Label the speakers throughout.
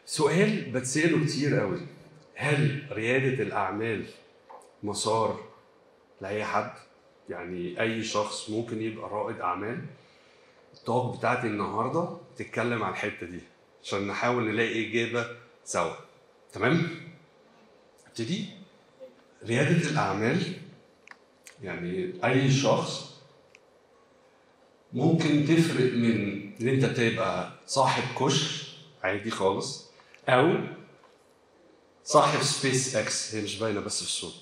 Speaker 1: سؤال بتسأله كتير قوي هل ريادة الأعمال مسار لأي حد؟ يعني أي شخص ممكن يبقى رائد أعمال؟ التوك بتاعتي النهاردة تتكلم على الحتة دي عشان نحاول نلاقي إجابة سوا تمام؟ ابتدي ريادة الأعمال يعني أي شخص ممكن تفرق من ان انت تبقى صاحب كشك عادي خالص او صاحب سبيس اكس هي مش باينه بس في الصوره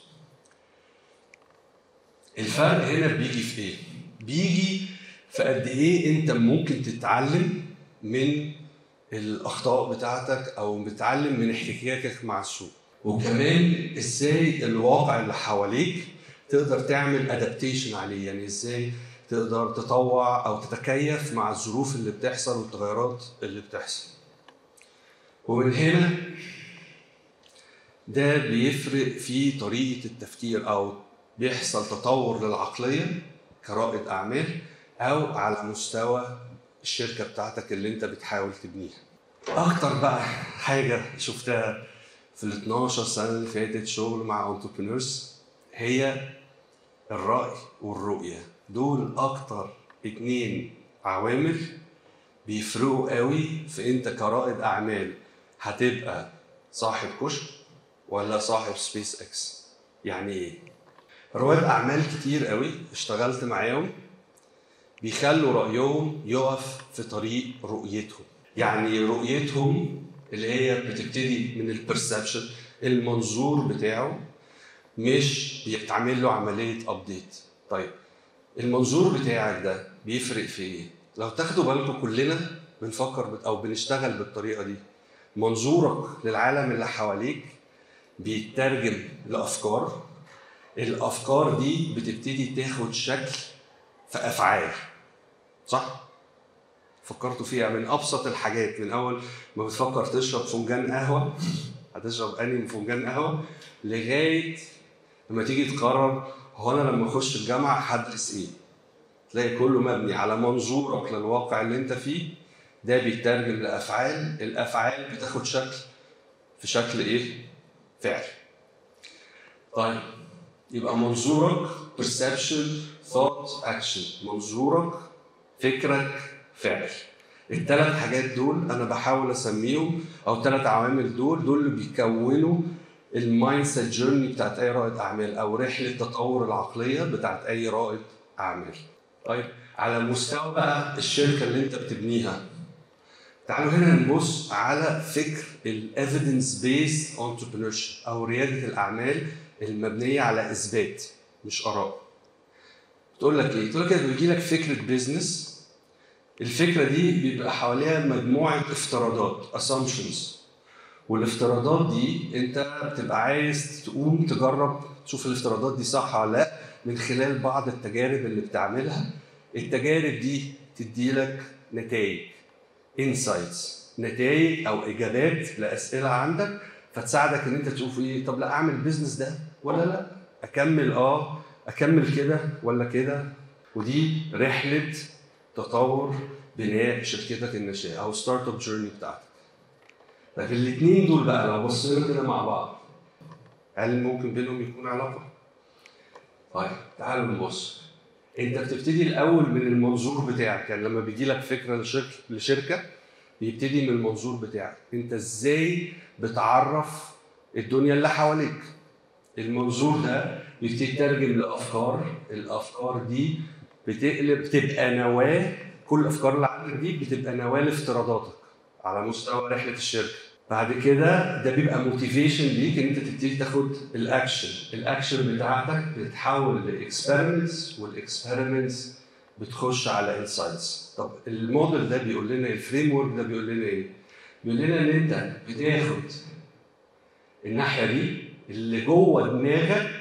Speaker 1: الفرق هنا بيجي في ايه بيجي في قد ايه انت ممكن تتعلم من الاخطاء بتاعتك او بتتعلم من احتكاكك مع السوق وكمان ازاي الواقع اللي حواليك تقدر تعمل ادابتيشن عليه يعني ازاي تقدر تطوع او تتكيف مع الظروف اللي بتحصل والتغيرات اللي بتحصل ومن هنا ده بيفرق في طريقه التفكير او بيحصل تطور للعقليه كرائد اعمال او على مستوى الشركه بتاعتك اللي انت بتحاول تبنيها اكتر بقى حاجه شفتها في ال 12 سنه اللي فاتت شغل مع انتربرينورز هي الرأي والرؤية دول أكتر اتنين عوامل بيفرقوا قوي في أنت كرائد أعمال هتبقى صاحب كشك ولا صاحب سبيس اكس يعني ايه؟ رواد أعمال كتير قوي اشتغلت معاهم بيخلوا رأيهم يقف في طريق رؤيتهم يعني رؤيتهم اللي هي بتبتدي من البرسبشن المنظور بتاعه مش بيتعمل له عمليه ابديت طيب المنظور بتاعك ده بيفرق في ايه لو تاخدوا بالكم كلنا بنفكر بت- او بنشتغل بالطريقه دي منظورك للعالم اللي حواليك بيترجم لافكار الافكار دي بتبتدي تاخد شكل في افعال صح فكرتوا فيها من ابسط الحاجات من اول ما بتفكر تشرب فنجان قهوه هتشرب انهي فنجان قهوه لغايه لما تيجي تقرر هو انا لما اخش الجامعه هدرس ايه؟ تلاقي كله مبني على منظورك للواقع اللي انت فيه ده بيترجم لافعال الافعال بتاخد شكل في شكل ايه؟ فعل. طيب يبقى منظورك perception thought action منظورك فكرك فعل الثلاث حاجات دول انا بحاول اسميهم او الثلاث عوامل دول دول اللي بيكونوا المايند سيت جيرني بتاعت اي رائد اعمال او رحله تطور العقليه بتاعت اي رائد اعمال. طيب على مستوى بقى الشركه اللي انت بتبنيها تعالوا هنا نبص على فكر الايفيدنس بيس entrepreneurship او رياده الاعمال المبنيه على اثبات مش اراء. تقول لك ايه؟ تقول لك كده بيجي لك فكره بيزنس الفكره دي بيبقى حواليها مجموعه افتراضات assumptions والافتراضات دي انت بتبقى عايز تقوم تجرب تشوف الافتراضات دي صح ولا لا من خلال بعض التجارب اللي بتعملها التجارب دي تدي لك نتائج انسايتس نتائج او اجابات لاسئله عندك فتساعدك ان انت تشوف ايه طب لا اعمل البيزنس ده ولا لا اكمل اه اكمل كده ولا كده ودي رحله تطور بناء شركتك الناشئه او ستارت اب جيرني بتاعتك لكن الاثنين دول بقى لو بصينا كده مع بعض هل ممكن بينهم يكون علاقه؟ طيب تعالوا نبص انت بتبتدي الاول من المنظور بتاعك يعني لما بيجي لك فكره لشركه لشركه بيبتدي من المنظور بتاعك انت ازاي بتعرف الدنيا اللي حواليك المنظور ده بيبتدي يترجم لافكار الافكار دي بتقلب بتبقى نواه كل الافكار اللي عندك دي بتبقى نواه لافتراضاتك على مستوى رحله الشركه بعد كده ده بيبقى موتيفيشن ليك ان انت تبتدي تاخد الاكشن الاكشن بتاعتك بتتحول لاكسبيرمنتس والاكسبيرمنتس بتخش على انسايتس طب الموديل ده بيقول لنا الفريم ورك ده بيقول لنا ايه بيقول لنا ان انت بتاخد الناحيه دي اللي جوه دماغك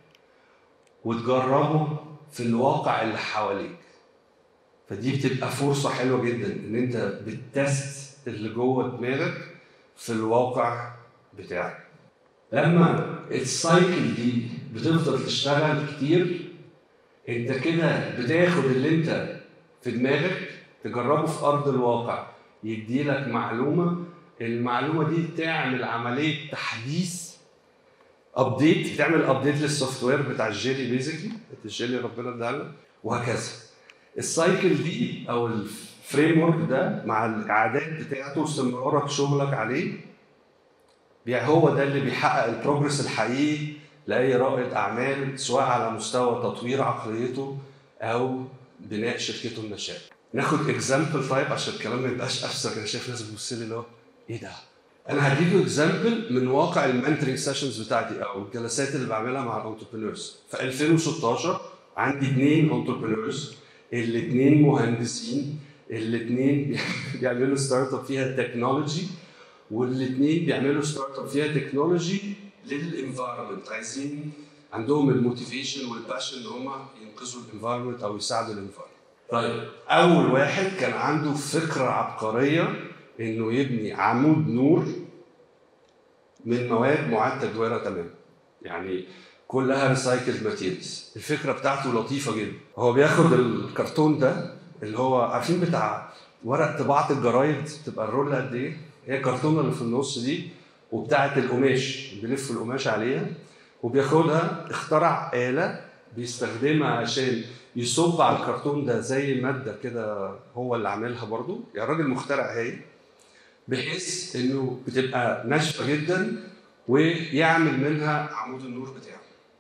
Speaker 1: وتجربه في الواقع اللي حواليك فدي بتبقى فرصه حلوه جدا ان انت بتست اللي جوه دماغك في الواقع بتاعك لما السايكل دي بتفضل تشتغل كتير انت كده بتاخد اللي انت في دماغك تجربه في ارض الواقع يديلك معلومه المعلومه دي تعمل عمليه تحديث ابديت تعمل ابديت للسوفت وير بتاع الجيلي بيزيكلي الجيلي ربنا اداها لنا وهكذا السايكل دي او الفريم ورك ده مع الاعداد بتاعته واستمرارك شغلك عليه بي- هو ده اللي بيحقق البروجرس الحقيقي لاي رائد اعمال سواء على مستوى تطوير عقليته او بناء شركته النشاء ناخد اكزامبل طيب عشان الكلام ما يبقاش ابستراكت انا شايف ناس بتبص لي اللي هو ايه ده؟ انا هديكوا اكزامبل من واقع المنتورنج سيشنز بتاعتي او الجلسات اللي بعملها مع الانتربرينورز في 2016 عندي اثنين انتربرينورز الاثنين مهندسين الاثنين بيعملوا ستارت اب فيها تكنولوجي والاثنين بيعملوا ستارت اب فيها تكنولوجي للانفايرمنت عايزين عندهم الموتيفيشن والباشن ان هم ينقذوا الانفايرمنت او يساعدوا الانفايرمنت طيب اول واحد كان عنده فكره عبقريه انه يبني عمود نور من مواد معاد تدويرها تماما يعني كلها ريسايكلد ماتيريالز الفكره بتاعته لطيفه جدا هو بياخد الكرتون ده اللي هو عارفين بتاع ورق طباعه الجرايد تبقى الرول قد ايه هي الكرتونه اللي في النص دي وبتاعه القماش بيلف القماش عليها وبياخدها اخترع آلة بيستخدمها عشان يصب على الكرتون ده زي مادة كده هو اللي عاملها برضو يعني راجل مخترع هاي بحيث انه بتبقى ناشفة جدا ويعمل منها عمود النور بتاعه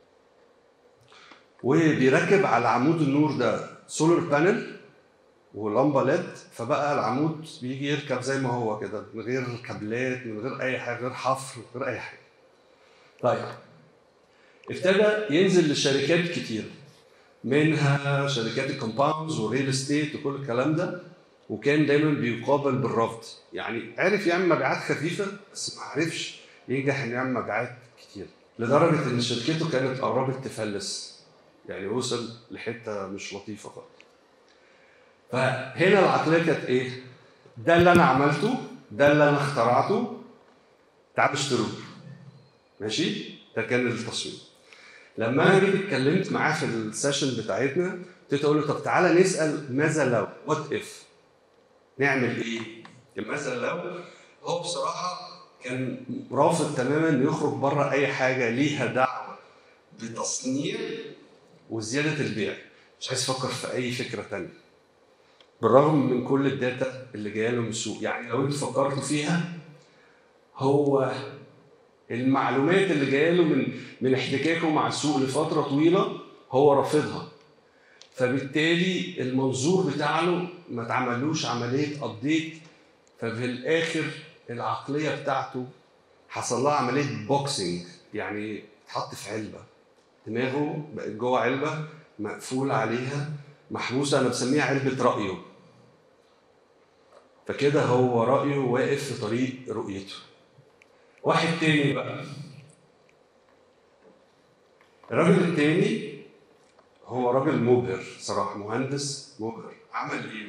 Speaker 1: وبيركب على عمود النور ده سولار بانل ولمبه ليد فبقى العمود بيجي يركب زي ما هو كده من غير كابلات من غير اي حاجه غير حفر من غير اي حاجه طيب ابتدى ينزل لشركات كتير منها شركات الكومباوندز والريل استيت وكل الكلام ده وكان دايما بيقابل بالرفض يعني عرف يعمل مبيعات خفيفه بس ما عرفش ينجح انه يعمل مبيعات كتير لدرجه ان شركته كانت قربت تفلس يعني وصل لحته مش لطيفه خالص فهنا العقليه كانت ايه؟ ده اللي انا عملته ده اللي انا اخترعته تعالوا اشتروه ماشي؟ ده كان التصميم لما انا جيت اتكلمت معاه في السيشن بتاعتنا ابتديت اقول له طب تعالى نسال ماذا لو؟ وات اف؟ نعمل ايه؟ ماذا لو؟ هو بصراحه كان رافض تماما انه يخرج بره اي حاجه ليها دعوه بتصنيع وزياده البيع مش عايز يفكر في اي فكره تانية بالرغم من كل الداتا اللي جايه له من السوق يعني لو انتوا فكرتوا فيها هو المعلومات اللي جايه له من من احتكاكه مع السوق لفتره طويله هو رافضها فبالتالي المنظور بتاعه ما اتعملوش عمليه ابديت ففي الاخر العقليه بتاعته حصل لها عمليه بوكسنج يعني اتحط في علبه دماغه بقت جوه علبه مقفول عليها محبوسه انا بسميها علبه رايه فكده هو رايه واقف في طريق رؤيته واحد تاني بقى الراجل التاني هو راجل مبهر صراحه مهندس مبهر عمل ايه؟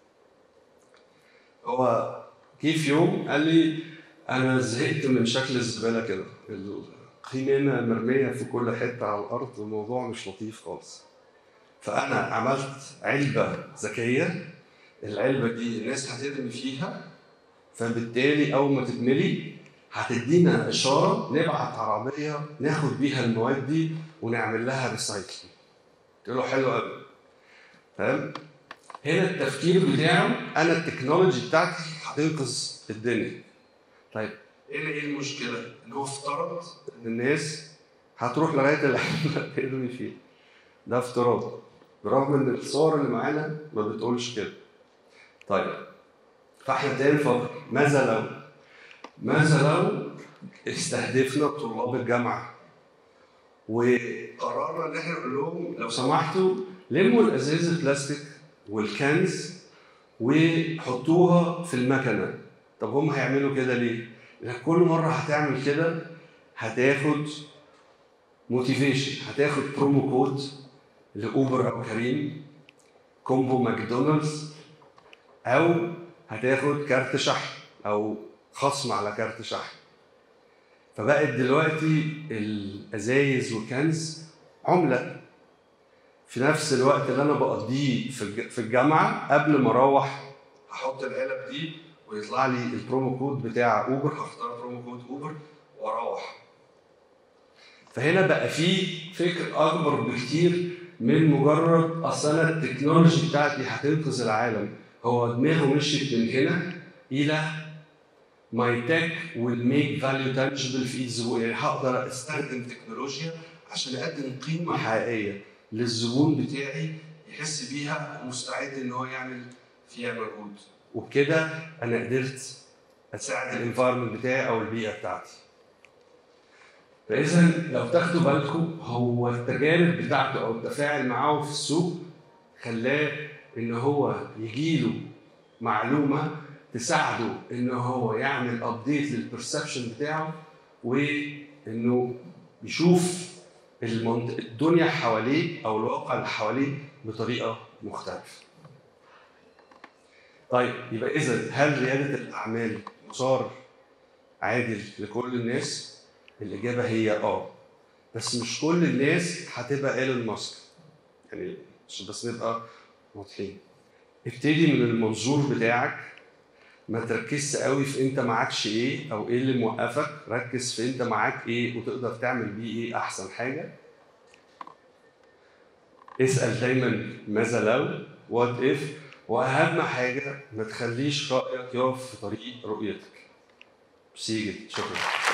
Speaker 1: هو جه في يوم قال لي انا زهقت من شكل الزباله كده القيمه مرميه في كل حته على الارض والموضوع مش لطيف خالص فانا عملت علبه ذكيه العلبه دي الناس هترمي فيها فبالتالي اول ما تتملي هتدينا اشاره نبعت عربيه ناخد بيها المواد دي ونعمل لها ريسايكلينج قلت له حلو قوي فاهم هنا التفكير بتاعه انا التكنولوجي بتاعتي هتنقذ الدنيا طيب هنا ايه المشكله؟ ان هو افترض ان الناس هتروح لغايه العلبه ترمي فيها ده افتراض برغم ان الصور اللي معانا ما بتقولش كده طيب فاحنا تاني نفكر ماذا لو ماذا لو استهدفنا طلاب الجامعه وقررنا ان احنا نقول لهم لو سمحتوا لموا الازاز البلاستيك والكنز وحطوها في المكنه طب هم هيعملوا كده ليه؟ لانك كل مره هتعمل كده هتاخد موتيفيشن هتاخد برومو كود لاوبر او كريم كومبو ماكدونالدز او هتاخد كارت شحن او خصم على كارت شحن فبقت دلوقتي الازايز والكنز عمله في نفس الوقت اللي انا بقضيه في الج- في الجامعه قبل ما اروح هحط العلب دي ويطلع لي البرومو كود بتاع اوبر هختار برومو كود اوبر واروح فهنا بقى في فكر اكبر بكتير من مجرد اصل انا التكنولوجي بتاعتي هتنقذ العالم هو دماغه مشيت من هنا الى ماي تك ويل ميك فاليو تانجبل في ايد الزبون يعني هقدر استخدم تكنولوجيا عشان اقدم قيمه حقيقيه للزبون بتاعي يحس بيها ومستعد ان هو يعمل فيها مجهود وبكده انا قدرت اساعد الانفايرمنت بتاعي او البيئه بتاعتي فاذا لو تاخدوا بالكم هو التجارب بتاعته او التفاعل معاه في السوق خلاه ان هو يجيله معلومه تساعده ان هو يعمل ابديت للبرسبشن بتاعه وانه يشوف المنط... الدنيا حواليه او الواقع اللي حواليه بطريقه مختلفه. طيب يبقى اذا هل رياده الاعمال مسار عادل لكل الناس؟ الاجابه هي اه بس مش كل الناس هتبقى ايلون ماسك يعني عشان بس نبقى واضحين ابتدي من المنظور بتاعك ما تركزش قوي في انت معكش ايه او ايه اللي موقفك ركز في انت معاك ايه وتقدر تعمل بيه ايه احسن حاجه اسال دايما ماذا لو وات اف واهم حاجه ما تخليش رايك يقف في طريق رؤيتك سيجد شكرا